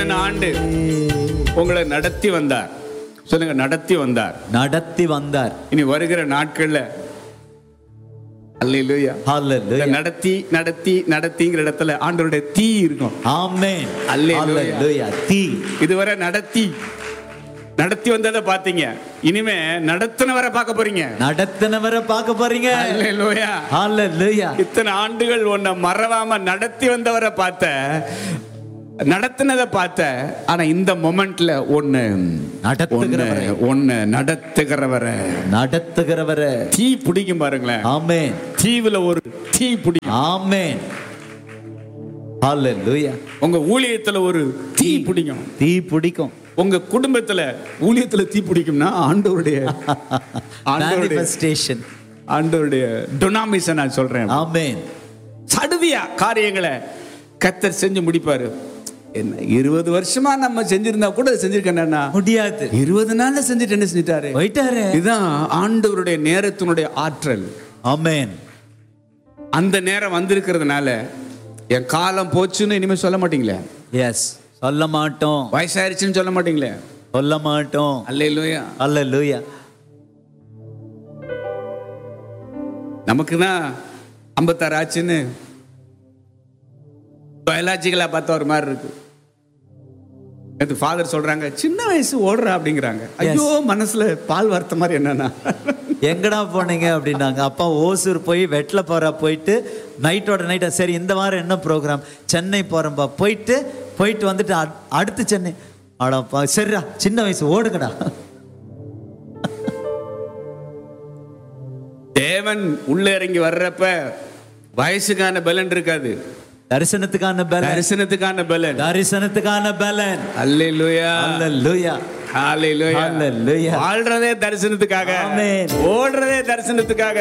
ஆண்டு உங்களை நடத்தி வந்தார் சொல்லுங்க நடத்தி வந்தார் நடத்தி வந்தார் இனி வருகிற நாட்கள்ல அல்லேலூயா இந்த ஹalleluya நடத்தி நடத்தி நடத்திங்கிற இடத்துல ஆண்டவருடைய தீ இருக்கும் ஆமென் அல்லேலூயா. ஹalleluya தீ இதுவரை நடத்தி நடத்தி வந்ததை பாத்தீங்க இனிமே நடத்தினவரை பார்க்க போறீங்க நடத்தினவரை பார்க்க போறீங்க அல்லேலூயா ஹalleluya இத்தனை ஆண்டுகள் உன்னை மறவாம நடத்தி வந்தவரை பார்த்த நடத்தினதை பார்த்த ஆனா இந்த மொமெண்ட்ல ஒண்ணு நடத்துகிறவரை. ஒண்ணு ஒண்ணு நடத்துகிறவரை நடத்துகிறவரை தீ பிடிக்கும் பாருங்களேன் ஆமென் தீவுல ஒரு தீ பிடிக்கும் ஆமென் ஹalleluya உங்க ஊழியத்துல ஒரு தீ பிடிக்கும் தீ பிடிக்கும் உங்க குடும்பத்துல ஊழியத்துல தீ பிடிக்கும்னா ஆண்டவருடைய ஆண்டவருடைய manifestation ஆண்டவருடைய டொனாமிஸை நான் சொல்றேன் ஆமென் சடுதியா காரியங்களை கத்தர் செஞ்சு முடிப்பாரு என்ன இருபது வருஷமா நம்ம செஞ்சிருந்தா கூட செஞ்சிருக்கேன்னா முடியாது இருபது நாள்ல செஞ்சுட்டு என்ன செஞ்சிட்டாரு போயிட்டாரு இதுதான் ஆண்டவருடைய நேரத்தினுடைய ஆற்றல் ஆமென் அந்த நேரம் வந்திருக்கிறதுனால என் காலம் போச்சுன்னு இனிமே சொல்ல மாட்டீங்களே எஸ் சொல்ல மாட்டோம் வயசாயிருச்சுன்னு சொல்ல மாட்டீங்களே சொல்ல மாட்டோம் அல்லையா ஹalleluya நமக்கு தான் ஐம்பத்தாறு ஆச்சுன்னு பயாலஜிக்கலா பார்த்தா ஒரு மாதிரி இருக்கு நேத்து ஃபாதர் சொல்றாங்க சின்ன வயசு ஓடுறா அப்படிங்கிறாங்க ஐயோ மனசுல பால் வார்த்த மாதிரி என்னன்னா எங்கடா போனீங்க அப்படின்னாங்க அப்பா ஓசூர் போய் வெட்ல போறா போயிட்டு நைட்டோட நைட்டா சரி இந்த வாரம் என்ன ப்ரோக்ராம் சென்னை போறேன்பா போயிட்டு போயிட்டு வந்துட்டு அட்- அடுத்து சென்னை அடப்பா சரிடா சின்ன வயசு ஓடுங்கடா தேவன் உள்ள இறங்கி வர்றப்ப வயசுக்கான பலன் இருக்காது தரிசனத்துக்கான பலன் தரிசனத்துக்கான பலன் தரிசனத்துக்கான பலன் அல்லேலூயா ஹalleluya ஹalleluya Hallelujah. வாழ்றதே தரிசனத்துக்காக Amen. ஓடுறதே தரிசனத்துக்காக